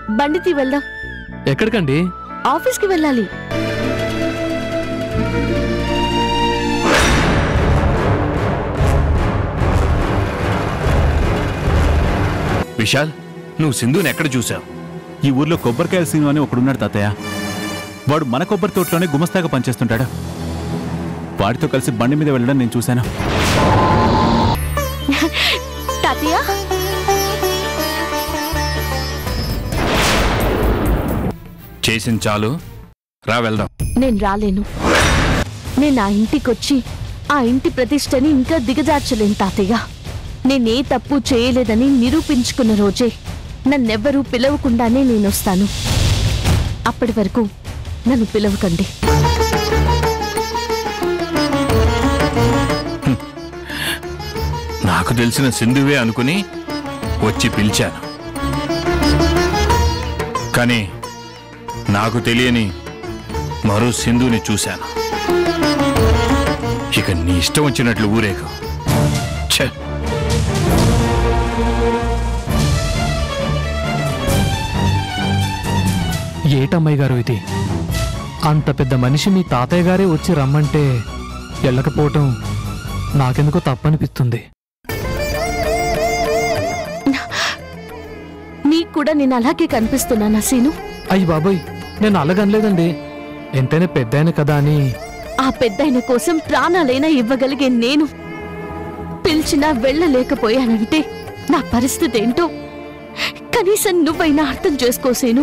బండితి వెళ్దాం ఎక్కడికండి ఆఫీస్కి వెళ్ళాలి విశాల్ నువ్వు సింధుని ఎక్కడ చూసావు ఈ ఊర్లో కొబ్బరికాయల సీను అని ఒకడున్నాడు తాతయ్య వాడు మన కొబ్బరి తోటలోనే గుమస్తాగా పనిచేస్తుంటాడు వాడితో కలిసి బండి మీద వెళ్ళడం నేను చూశాను తాతయ్య చేసింది చాలు రా వెళ్దాం నేను రాలేను నేను ఆ ఇంటికొచ్చి ఆ ఇంటి ప్రతిష్టని ఇంకా దిగజార్చలేను తాతయ్య నేనే తప్పు చేయలేదని నిరూపించుకున్న రోజే నన్నెవ్వరూ పిలవకుండానే నేనొస్తాను అప్పటి వరకు నన్ను పిలవకండి నాకు తెలిసిన సింధువే అనుకుని వచ్చి పిలిచాను కానీ నాకు తెలియని మరో సింధుని చూశాను ఇక నీ ఇష్టం వచ్చినట్లు ఊరేగు ఛే ఏటమ్మాయి గారు ఇది అంత పెద్ద మనిషి మీ తాతయ్య గారే వచ్చి రమ్మంటే వెళ్ళకపోవటం నాకెందుకో తప్పనిపిస్తుంది నీకు కూడా నేను అలాగే కనిపిస్తున్నానా సీను అయ్యి బాబోయ్ నేను అలాగనలేదండి ఎంతైనా పెద్ద కదా అని ఆ పెద్దాయన కోసం ప్రాణాలైనా ఇవ్వగలిగే నేను పిలిచినా వెళ్ళలేకపోయానంటే నా పరిస్థితి ఏంటో కనీసం నువ్వైనా అర్థం చేసుకోసేను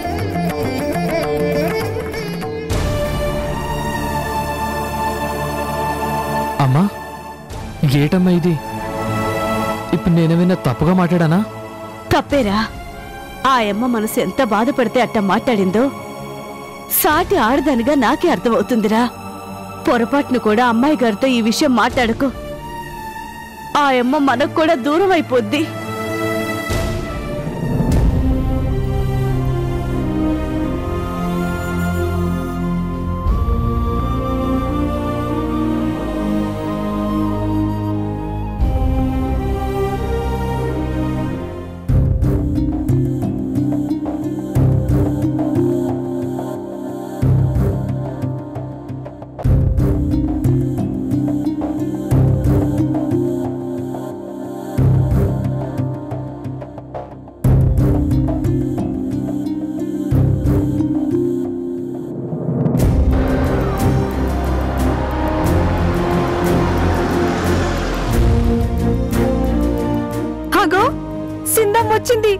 అమ్మా ఏటమ్మా ఇది ఇప్పుడు నేనేమైనా తప్పుగా మాట్లాడానా తప్పేరా ఆ అమ్మ మనసు ఎంత బాధపడితే అట్ట మాట్లాడిందో సాటి ఆడదానిగా నాకే అర్థమవుతుందిరా పొరపాటును కూడా అమ్మాయి గారితో ఈ విషయం మాట్లాడకు ఆ అమ్మ మనకు కూడా దూరం అయిపోద్ది అగో సిందం వచ్చింది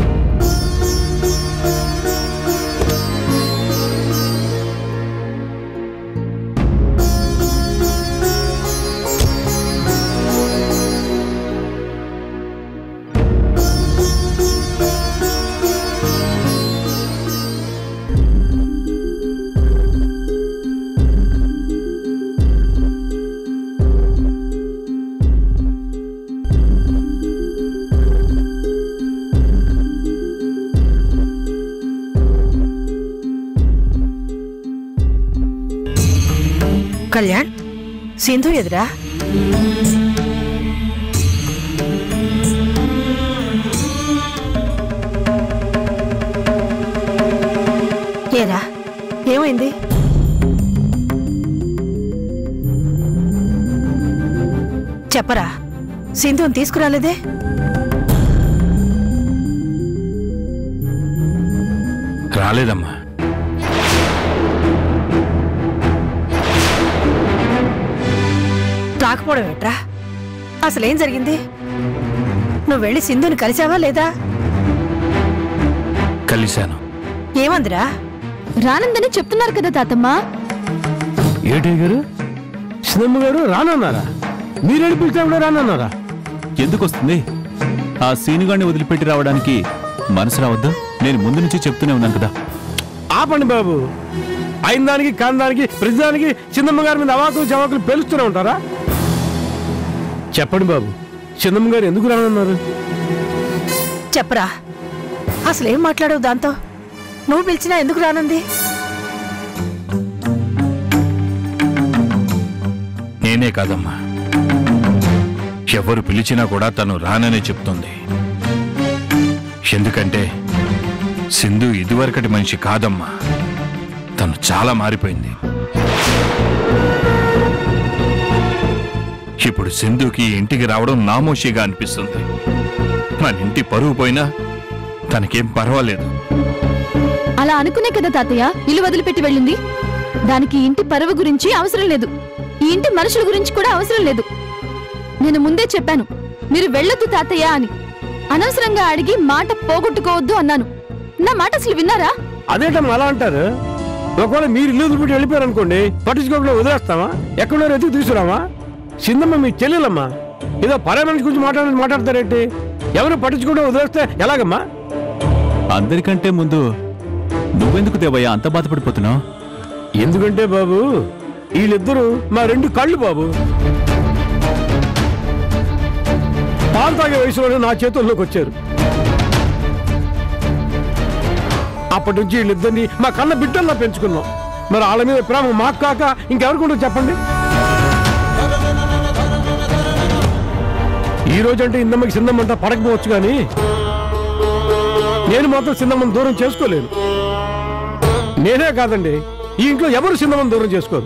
కళ్యాణ్ సింధు ఎదురా ఏరా ఏమైంది చెప్పరా సింధుని తీసుకురాలేదే రాలేదమ్మా రాకపోవడం ఏట్రా అసలేం జరిగింది నువ్వు వెళ్ళి సింధుని కలిసావా లేదా కలిశాను ఏమందిరా రానందని చెప్తున్నారు కదా తాతమ్మా ఏటయ్య గారు సినమ్మ గారు రానన్నారా మీరేడు పిలిచినా కూడా రానన్నారా ఎందుకు వస్తుంది ఆ సీనుగాడిని వదిలిపెట్టి రావడానికి మనసు రావద్దు నేను ముందు నుంచి చెప్తూనే ఉన్నాను కదా ఆపండి బాబు అయిన దానికి కాని దానికి ప్రతిదానికి చిన్నమ్మ గారి మీద అవాకులు చవాకులు పేలుస్తూనే ఉంటారా చెప్పండి బాబు చిన్నమ్మ గారు ఎందుకు రానన్నారు చెప్పరా అసలేం మాట్లాడవు దాంతో నువ్వు పిలిచినా ఎందుకు రానంది నేనే కాదమ్మా ఎవరు పిలిచినా కూడా తను రాననే చెప్తుంది ఎందుకంటే సింధు ఇదివరకటి మనిషి కాదమ్మా తను చాలా మారిపోయింది ఇప్పుడు సింధుకి ఈ ఇంటికి రావడం నామోషిగా అనిపిస్తుంది మన ఇంటి పరువు పోయినా తనకేం పర్వాలేదు అలా అనుకునే కదా తాతయ్య ఇల్లు వదిలిపెట్టి వెళ్ళింది దానికి ఈ ఇంటి పరువు గురించి అవసరం లేదు ఈ ఇంటి మనుషుల గురించి కూడా అవసరం లేదు నేను ముందే చెప్పాను మీరు వెళ్ళొద్దు తాతయ్య అని అనవసరంగా అడిగి మాట పోగొట్టుకోవద్దు అన్నాను నా మాట అసలు విన్నారా అదేంటమ్మా అలా అంటారు ఒకవేళ మీరు ఇల్లు వదిలిపెట్టి వెళ్ళిపోయారు అనుకోండి పట్టించుకోకుండా వదిలేస్తామా ఎక్కడో ఎత్తుకు తీసుకురామా సిందమ్మ మీ చెల్లెలమ్మా ఏదో పరే మనిషి గురించి మాట్లాడాలని మాట్లాడతారేంటి ఎవరు పట్టించుకుంటే వదిలేస్తే ఎలాగమ్మా అందరికంటే ముందు నువ్వెందుకు దేవయ్య అంత బాధపడిపోతున్నావు ఎందుకంటే బాబు వీళ్ళిద్దరూ మా రెండు కళ్ళు బాబు పాలు తాగే వయసులోనే నా చేతుల్లోకి వచ్చారు అప్పటి నుంచి వీళ్ళిద్దరిని మా కన్న బిడ్డల్లా పెంచుకున్నాం మరి వాళ్ళ మీద ప్రేమ మాకు కాక ఇంకెవరికి ఉండదు చెప్పండి ఈ రోజు అంటే ఇందమ్మకి సిందమ్మంతా పడకపోవచ్చు కానీ నేను మాత్రం సిందమ్మని దూరం చేసుకోలేను నేనే కాదండి ఈ ఇంట్లో ఎవరు సిందమ్మని దూరం చేసుకోరు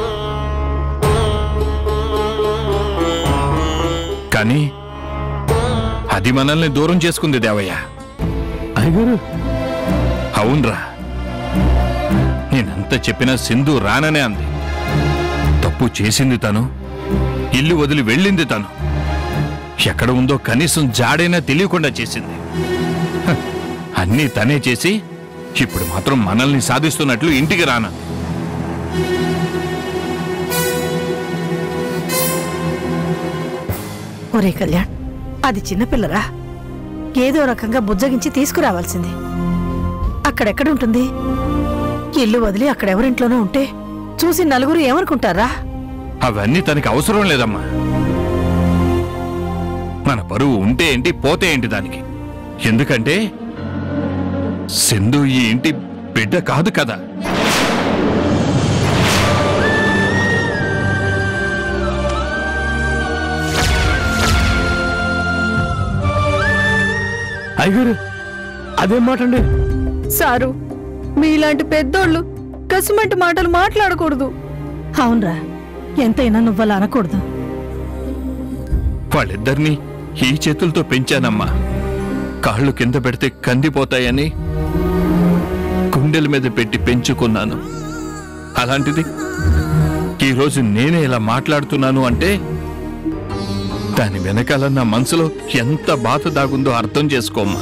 కానీ అది మనల్ని దూరం చేసుకుంది దేవయ్య అయ్యగారు అవునరా నేనంత చెప్పినా సింధు రాననే అంది తప్పు చేసింది తను ఇల్లు వదిలి వెళ్ళింది తను ఎక్కడ ఉందో కనీసం జాడైనా తెలియకుండా చేసింది హ, అన్నీ తనే చేసి ఇప్పుడు మాత్రం మనల్ని సాధిస్తున్నట్లు ఇంటికి రాన ఒరే కళ్యాణ్ అది చిన్నపిల్లరా ఏదో రకంగా బుజ్జగించి తీసుకురావాల్సింది అక్కడెక్కడుంటుంది ఇల్లు వదిలి అక్కడెవరింట్లోనో ఉంటే చూసి నలుగురు ఏమనుకుంటారా అవన్నీ తనకి అవసరం లేదమ్మా మన పరువు ఉంటే ఏంటి పోతే ఏంటి దానికి ఎందుకంటే సింధు ఈ ఇంటి బిడ్డ కాదు కదా అయ్యగారు అదేం మాట అండి సారు మీలాంటి పెద్దోళ్ళు కసుమంటి మాటలు మాట్లాడకూడదు అవునరా ఎంతైనా నువ్వలా అనకూడదు వాళ్ళిద్దరినీ ఈ చేతులతో పెంచానమ్మా కాళ్ళు కింద పెడితే కందిపోతాయని గుండెల మీద పెట్టి పెంచుకున్నాను అలాంటిది ఈరోజు నేనే ఇలా మాట్లాడుతున్నాను అంటే దాని వెనకాల నా మనసులో ఎంత బాధ దాగుందో అర్థం చేసుకోమ్మా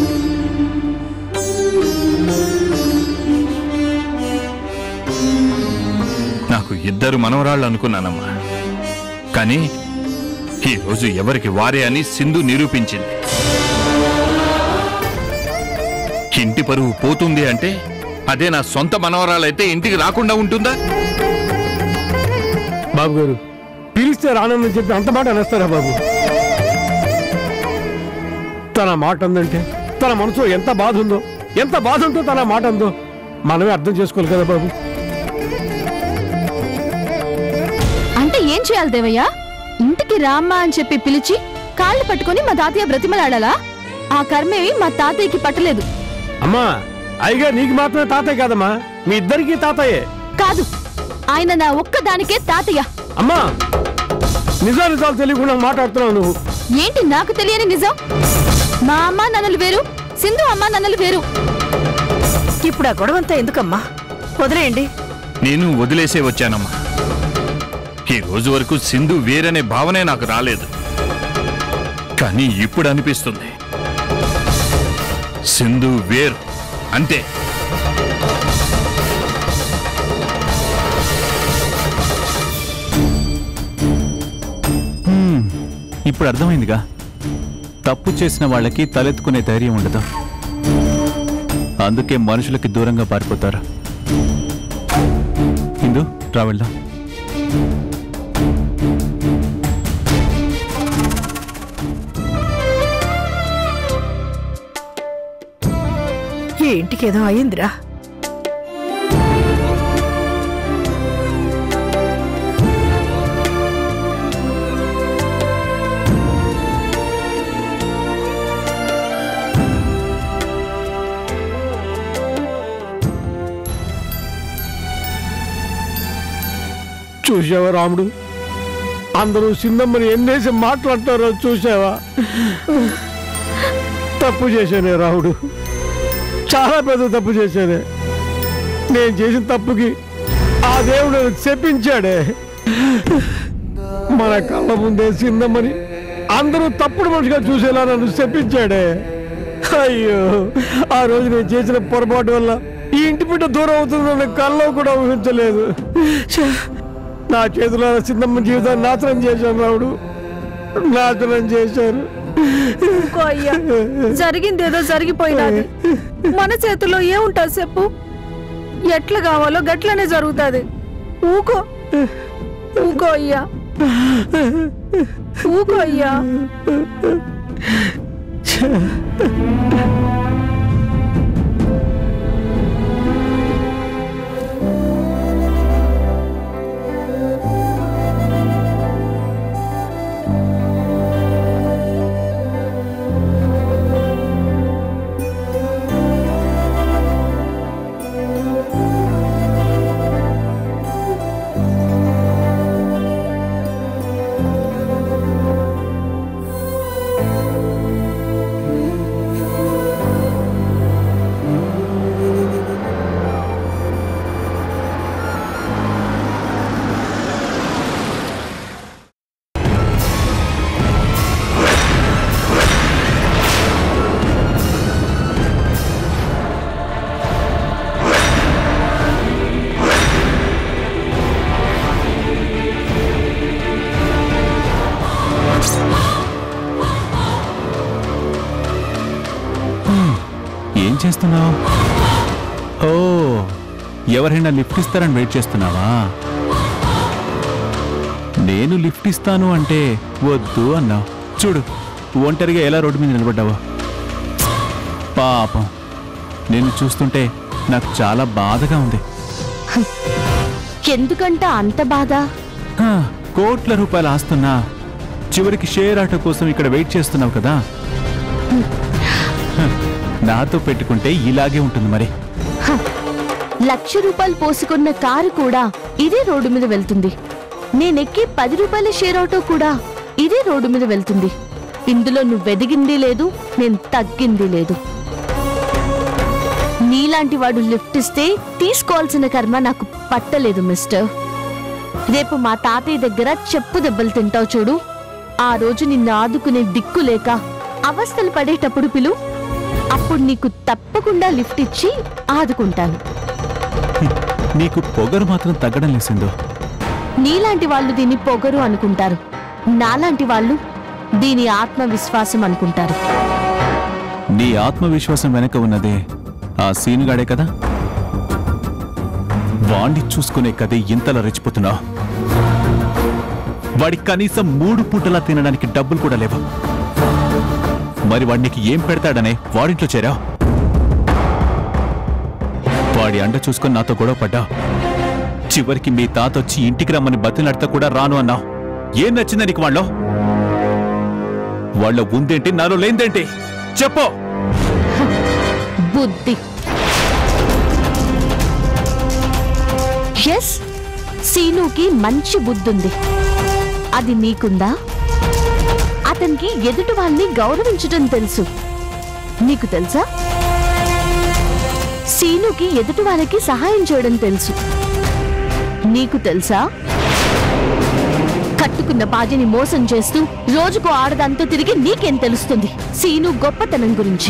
నాకు ఇద్దరు మనవరాళ్ళు అనుకున్నానమ్మా కానీ ఈ రోజు ఎవరికి వారే అని సింధు నిరూపించింది ఇంటి పరువు పోతుంది అంటే అదే నా సొంత మనవరాలైతే ఇంటికి రాకుండా ఉంటుందా బాబు గారు పిలిస్తే రానని చెప్పి అంత మాట అనేస్తారా బాబు తన మాట అందంటే తన మనసులో ఎంత బాధ ఉందో ఎంత బాధ ఉందో తన మాట అందో మనమే అర్థం చేసుకోవాలి కదా బాబు అంటే ఏం చేయాలి దేవయ్య ఇంటికి రామ్మా అని చెప్పి పిలిచి కాళ్ళు పట్టుకొని మా తాతయ్య బ్రతిమలాడాలా ఆ కర్మేవి మా తాతయ్యకి పట్టలేదు అమ్మా అయ్యగా నీకు మాత్రమే తాతయ్య కాదమ్మా మీ ఇద్దరికి తాతయ్యే కాదు ఆయన నా ఒక్కదానికే తాతయ్య అమ్మా నిజాలు నిజాలు తెలియకుండా మాట్లాడుతున్నావు నువ్వు ఏంటి నాకు తెలియని నిజం మా అమ్మ నన్నలు వేరు సింధు అమ్మ నన్నలు వేరు ఇప్పుడు ఆ గొడవంతా ఎందుకమ్మా వదిలేయండి నేను వదిలేసే వచ్చానమ్మా ఈ రోజు వరకు సింధు వేరనే భావనే నాకు రాలేదు కానీ ఇప్పుడు అనిపిస్తుంది సింధు వేరు అంతే ఇప్పుడు అర్థమైందిగా తప్పు చేసిన వాళ్ళకి తలెత్తుకునే ధైర్యం ఉండదు అందుకే మనుషులకి దూరంగా పారిపోతారు ఇందు రా వెళ్దాం ఈ ఇంటికి ఏదో అయ్యిందిరా చూసావా రాముడు అందరూ సిందమ్మని ఎన్నేసి మాట్లాడతారో చూసావా తప్పు చేశానే రాముడు చాలా పెద్ద తప్పు చేశానే నేను చేసిన తప్పుకి ఆ దేవుడు నన్ను శపించాడే మన కళ్ళ ముందే సిందమ్మని అందరూ తప్పుడు మనిషిగా చూసేలా నన్ను శపించాడే అయ్యో ఆ రోజు నేను చేసిన పొరపాటు వల్ల ఈ ఇంటి బిడ్డ దూరం అవుతుందని కల్లో కూడా ఊహించలేదు ఛే, నా చేతిలో సిందమ్మ జీవితాన్ని నాశనం చేశాను రావుడు నాశనం చేశారు ఊకో అయ్యా జరిగిందేదో జరిగిపోయినది మన చేతుల్లో ఏముంటుంది చెప్పు ఎట్లా కావాలో గట్లనే జరుగుతుంది ఊకో ఊకో అయ్యా ఊకో అయ్యా ఏం చేస్తున్నావు ఓ ఎవరైనా లిఫ్ట్ ఇస్తారని వెయిట్ చేస్తున్నావా నేను లిఫ్ట్ ఇస్తాను అంటే వద్దు అన్నావు చూడు ఒంటరిగా ఎలా రోడ్డు మీద నిలబడ్డావో పాపం నేను చూస్తుంటే నాకు చాలా బాధగా ఉంది ఎందుకంట అంత బాధ హా, కోట్ల రూపాయలు ఆస్తున్నా చివరికి షేర్ ఆటో కోసం ఇక్కడ వెయిట్ చేస్తున్నావు కదా హ, నాతో పెట్టుకుంటే ఇలాగే ఉంటుంది మరి హ, లక్ష రూపాయలు పోసుకున్న కారు కూడా ఇదే రోడ్డు మీద వెళ్తుంది నేనెక్కి పది రూపాయల షేర్ ఆటో కూడా ఇదే రోడ్డు మీద వెళ్తుంది ఇందులో నువ్వు ఎదిగింది లేదు నేను తగ్గింది లేదు నీలాంటి వాడు లిఫ్ట్ ఇస్తే తీసుకోవాల్సిన కర్మ నాకు పట్టలేదు మిస్టర్ రేపు మా తాతయ్య దగ్గర చెప్పు దెబ్బలు తింటావు చూడు ఆ రోజు నిన్ను ఆదుకునే దిక్కు లేక అవస్థలు పడేటప్పుడు పిలు అప్పుడు నీకు తప్పకుండా లిఫ్ట్ ఇచ్చి ఆదుకుంటాను నీకు పొగరు మాత్రం తగ్గడం లేసిందో నీలాంటి వాళ్ళు దీన్ని పొగరు అనుకుంటారు నాలాంటి వాళ్ళు దీని ఆత్మవిశ్వాసం అనుకుంటారు నీ ఆత్మవిశ్వాసం వెనక ఉన్నదే ఆ సీనుగాడే కదా వాణ్ణి చూసుకునే కదే ఇంతలా రెచ్చిపోతున్నావు వాడికి కనీసం మూడు పూటలా తినడానికి డబ్బులు కూడా లేవు మరి వాడికి ఏం పెడతాడనే వాడింట్లో చేరా వాడి అండ చూసుకొని నాతో గొడవ పడ్డా చివరికి మీ తాత వచ్చి ఇంటికి రమ్మని బతిలాడితే కూడా రాను అన్నావు ఏం నచ్చిందా నీకు వాళ్ళలో వాళ్ళ ఉందేంటి నాలో లేందేంటి చెప్పు బుద్ధి ఎస్ సీనుకి మంచి బుద్ధుంది అది నీకుందా అతనికి ఎదుటి వాళ్ళని గౌరవించటం తెలుసు నీకు తెలుసా సీనుకి ఎదుటి వాళ్ళకి సహాయం చేయడం తెలుసు నీకు తెలుసా కట్టుకున్న బాధ్యని మోసం చేస్తూ రోజుకు ఆడదంతా తిరిగి నీకేం తెలుస్తుంది సీను గొప్పతనం గురించి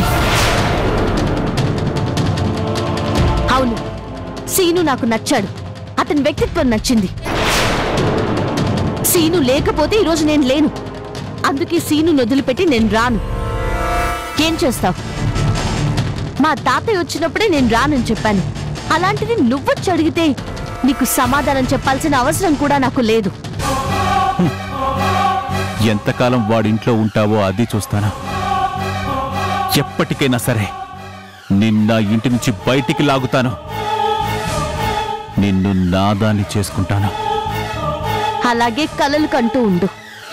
అవును సీను నాకు నచ్చాడు అతని వ్యక్తిత్వం నచ్చింది సీను లేకపోతే ఈరోజు నేను లేను అందుకే సీను వదిలిపెట్టి నేను రాను ఏం చేస్తావు మా తాతయ్య వచ్చినప్పుడే నేను రానని చెప్పాను అలాంటిది నువ్వొచ్చి అడిగితే నీకు సమాధానం చెప్పాల్సిన అవసరం కూడా నాకు లేదు ఎంతకాలం వాడింట్లో ఉంటావో అది చూస్తానా ఎప్పటికైనా సరే నిన్న ఇంటి నుంచి బయటికి లాగుతాను నిన్ను నాదాన్ని చేసుకుంటాను అలాగే కలలు కంటూ ఉండు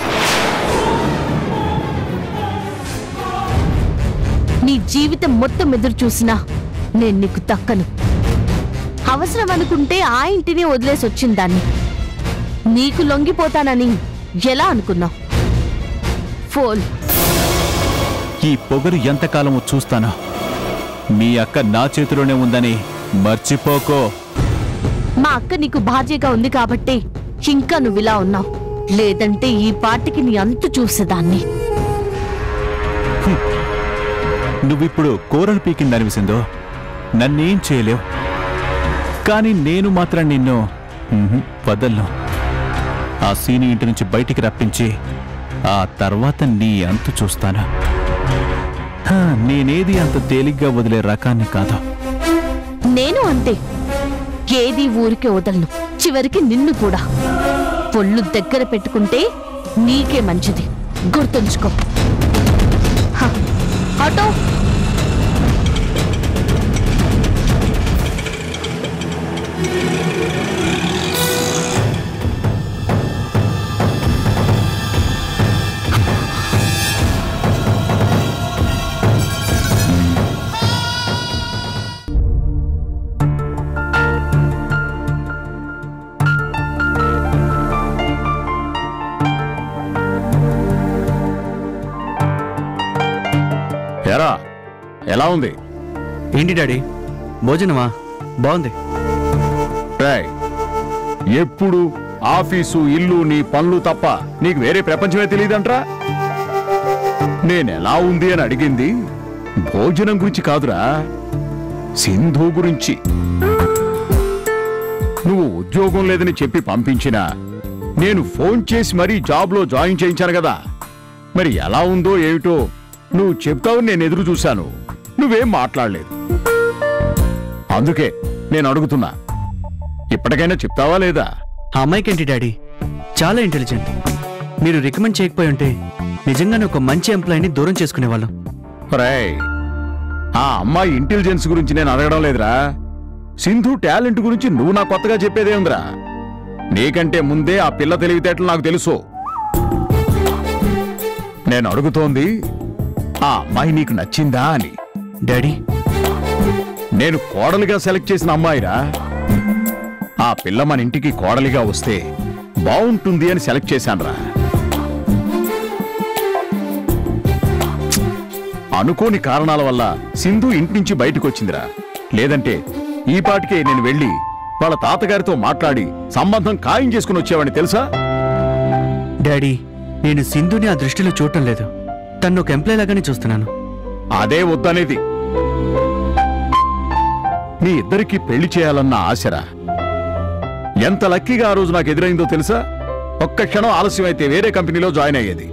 నీ జీవితం మొత్తం ఎదురు చూసినా నేను నీకు దక్కను అవసరం అనుకుంటే ఆ ఇంటిని వదిలేసి వచ్చిందాన్ని నీకు లొంగిపోతానని ఎలా అనుకున్నావు ఫోన్ ఈ పొగరు ఎంతకాలమో చూస్తాను మీ అక్క నా చేతిలోనే ఉందని మర్చిపోకో మా అక్క నీకు భార్యగా ఉంది కాబట్టి ఇంకా నువ్వు ఇలా ఉన్నావు లేదంటే ఈ పాటికి నీ అంతు చూసేదాన్ని నువ్విప్పుడు కూరలు పీకింది అనిపిసిందో నన్నేం చేయలేవు కానీ నేను మాత్రం నిన్ను ఉహుం, వదలను ఆ సీని ఇంటి నుంచి బయటికి రప్పించి ఆ తర్వాత నీ అంతు చూస్తాను హా, నేనేది అంత తేలిగ్గా వదిలే రకాన్ని కాదు నేను అంతే ఏది ఊరికే వదలను చివరికి నిన్ను కూడా పొళ్ళు దగ్గర పెట్టుకుంటే నీకే మంచిది గుర్తుంచుకో హ, ఆటో ఎరా ఎలా ఉంది ఏంటి డాడీ భోజనమా బాగుంది రేయ్, ఎప్పుడు ఆఫీసు ఇల్లు నీ పనులు తప్ప నీకు వేరే ప్రపంచమే తెలియదంట్రా నేనెలా ఉంది అని అడిగింది భోజనం గురించి కాదురా సింధు గురించి నువ్వు ఉద్యోగం లేదని చెప్పి పంపించినా నేను ఫోన్ చేసి మరీ జాబ్లో జాయిన్ చేయించాను కదా మరి ఎలా ఉందో ఏమిటో నువ్వు చెప్తావని నేను ఎదురు చూశాను నువ్వేం మాట్లాడలేదు అందుకే నేను అడుగుతున్నా ఇప్పటికైనా చెప్తావా లేదా ఆ అమ్మాయికి ఏంటి డాడీ చాలా ఇంటెలిజెంట్ మీరు రికమెండ్ చేయకపోయి ఉంటే నిజంగానే ఒక మంచి ఎంప్లాయీని దూరం చేసుకునేవాళ్ళం రేయ్ ఆ అమ్మాయి ఇంటెలిజెన్స్ గురించి నేను అడగడం లేదురా సింధు టాలెంట్ గురించి నువ్వు నా కొత్తగా చెప్పేదే ఉందిరా నీకంటే ముందే ఆ పిల్ల తెలివితేటలు నాకు తెలుసు నేను అడుగుతోంది ఆ అమ్మాయి నీకు నచ్చిందా అని డాడీ నేను కోడలిగా సెలెక్ట్ చేసిన అమ్మాయిరా ఆ పిల్ల మన ఇంటికి కోడలిగా వస్తే బాగుంటుంది అని సెలెక్ట్ చేశానురా అనుకోని కారణాల వల్ల సింధు ఇంటి నుంచి బయటకు వచ్చిందిరా లేదంటే ఈ పాటికే నేను వెళ్ళి వాళ్ళ తాతగారితో మాట్లాడి సంబంధం ఖాయం చేసుకుని వచ్చేవాడిని తెలుసా డాడీ నేను సింధుని ఆ దృష్టిలో చూడటం లేదు తను ఒక ఎంప్లాయ్ లాగానే చూస్తున్నాను అదే వద్దనేది మీ ఇద్దరికి పెళ్లి చేయాలన్న ఆశరా ఎంత లక్కీగా ఆ రోజు నాకు ఎదురైందో తెలుసా ఒక్క క్షణం ఆలస్యమైతే వేరే కంపెనీలో జాయిన్ అయ్యేది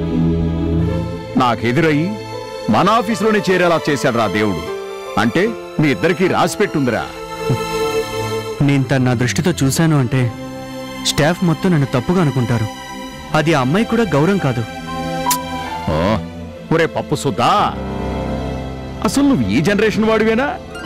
నాకు ఎదురయ్యి మన ఆఫీసులోనే చేరేలా చేశాడు రా దేవుడు అంటే మీ ఇద్దరికి రాసిపెట్టుందిరా నేను తన నా దృష్టితో చూశాను అంటే స్టాఫ్ మొత్తం నన్ను తప్పుగా అనుకుంటారు అది ఆ అమ్మాయి కూడా గౌరవం కాదు ఓ, ఒరే పప్పు సుద్దా అసలు నువ్వు ఈ జనరేషన్ వాడివేనా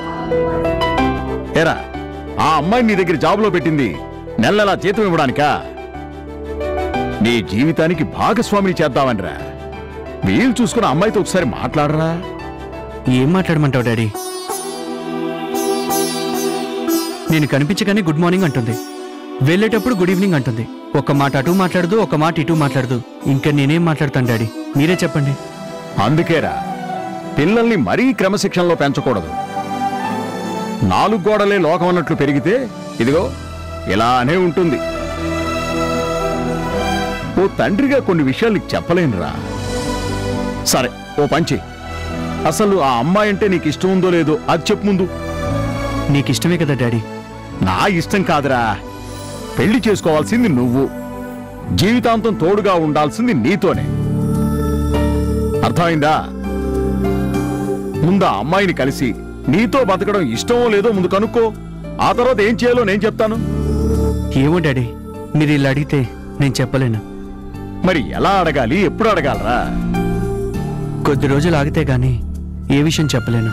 ఏరా ఆ అమ్మాయి నీ దగ్గర జాబ్లో పెట్టింది నెల నెలా జీతం ఇవ్వడానికా నీ జీవితానికి భాగస్వామిని చేద్దామనిరా వీలు చూసుకుని అమ్మాయితో ఒకసారి మాట్లాడరా ఏం మాట్లాడమంటావు డాడీ నేను కనిపించగానే గుడ్ మార్నింగ్ అంటుంది వెళ్ళేటప్పుడు గుడ్ ఈవినింగ్ అంటుంది ఒక మాట అటు మాట్లాడదు ఒక మాట ఇటు మాట్లాడదు ఇంకా నేనేం మాట్లాడతాను డాడీ మీరే చెప్పండి అందుకేరా పిల్లల్ని మరీ క్రమశిక్షణలో పెంచకూడదు నాలుగు గోడలే లోకం అన్నట్లు పెరిగితే ఇదిగో ఇలానే ఉంటుంది ఓ తండ్రిగా కొన్ని విషయాలు నీకు చెప్పలేనురా సరే ఓ పంచి అసలు ఆ అమ్మాయి అంటే నీకు ఇష్టం ఉందో లేదో అది చెప్పు ముందు నీకు ఇష్టమే కదా డాడీ నా ఇష్టం కాదురా పెళ్లి చేసుకోవాల్సింది నువ్వు జీవితాంతం తోడుగా ఉండాల్సింది నీతోనే అర్థమైందా ముందు ఆ అమ్మాయిని కలిసి నీతో బతకడం ఇష్టమో లేదో ముందు కనుక్కో ఆ తర్వాత ఏం చేయాలో నేను చెప్తాను ఏమో డాడీ మీరు ఇలా అడిగితే నేను చెప్పలేను మరి ఎలా అడగాలి ఎప్పుడు అడగాలరా కొద్ది రోజులు ఆగితే గానీ ఏ విషయం చెప్పలేను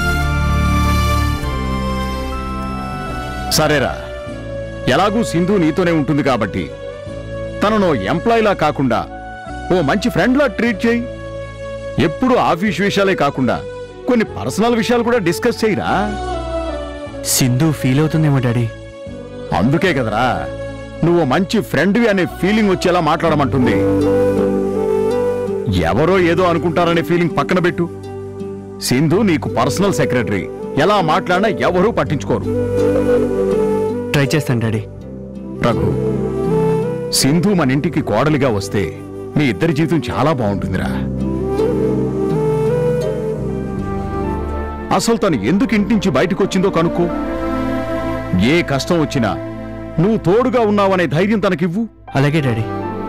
సరేరా ఎలాగూ సింధు నీతోనే ఉంటుంది కాబట్టి తనను ఎంప్లాయీలా కాకుండా ఓ మంచి ఫ్రెండ్లా ట్రీట్ చేయి ఎప్పుడు ఆఫీస్ విషయాలే కాకుండా కొన్ని పర్సనల్ విషయాలు కూడా డిస్కస్ చేయరా సింధు ఫీల్ అవుతుందేమో డాడీ అందుకే కదరా నువ్వు మంచి ఫ్రెండ్వి అనే ఫీలింగ్ వచ్చేలా మాట్లాడమంటుంది ఎవరో ఏదో అనుకుంటారనే ఫీలింగ్ పక్కన పెట్టు సింధు నీకు పర్సనల్ సెక్రటరీ ఎలా మాట్లాడినా ఎవరూ పట్టించుకోరు ట్రై చేస్తాను డాడీ రఘు సింధు మన ఇంటికి కోడలిగా వస్తే మీ ఇద్దరి జీవితం చాలా బాగుంటుందిరా అసలు తను ఎందుకు ఇంటి నుంచి బయటకు వచ్చిందో కనుక్కో ఏ కష్టం వచ్చినా నువ్వు తోడుగా ఉన్నావనే ధైర్యం తనకివ్వు అలాగే daddy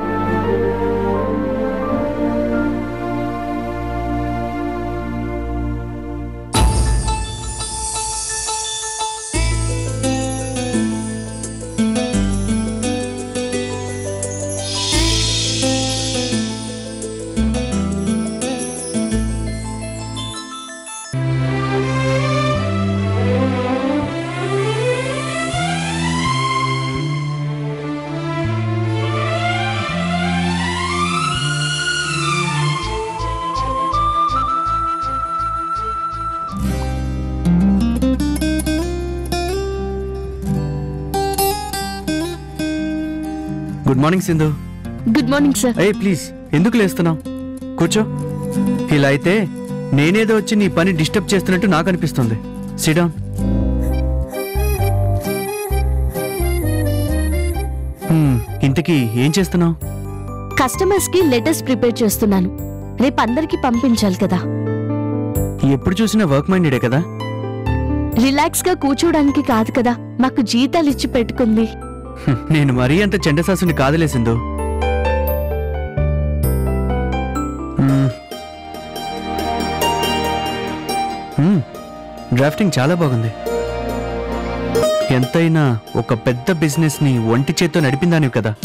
good morning Sindhu good morning sir ఏ ప్లీజ్ ఎందుకు లేస్తున్నావు కూర్చో ఇలా అయితే నేనేదో వచ్చి నీ పని డిస్టర్బ్ చేస్తున్నట్టు నాకు అనిపిస్తుంది సిడౌన్ ఇంతకీ ఏం చేస్తున్నావు కస్టమర్స్ కి లెటర్స్ ప్రిపేర్ చేస్తున్నాను రేపు అందరికి పంపించాలి కదా ఎప్పుడు చూసినా వర్క్ మైండెడే కదా రిలాక్స్ గా కూర్చోడానికి కాదు కదా మాకు జీతాలు ఇచ్చి పెట్టుకుంది హ్మ్, నేను మరీ అంత చెండసాసుని కాదులే సింధు మ్మ్. మ్మ్, డ్రాఫ్టింగ్ చాలా బాగుంది ఎంతైనా ఒక పెద్ద బిజినెస్ ని ఒంటి చేత్తో నడిపిందానివి కదా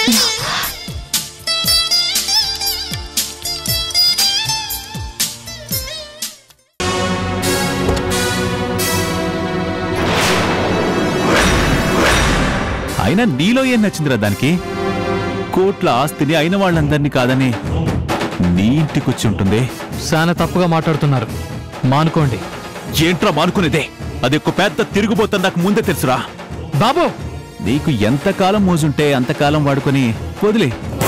అయినా నీలో ఏం నచ్చిందిరా దానికి కోట్ల ఆస్తిని అయిన వాళ్ళందరినీ కాదని నీ ఇంటికొచ్చి ఉంటుంది చాలా తప్పుగా మాట్లాడుతున్నారు మానుకోండి ఏంట్రా మానుకునేదే అది ఒక పెద్ద తిరుగుబోతుంది నాకు ముందే తెలుసురా బాబు నీకు ఎంతకాలం మోజుంటే అంతకాలం వాడుకొని వదిలే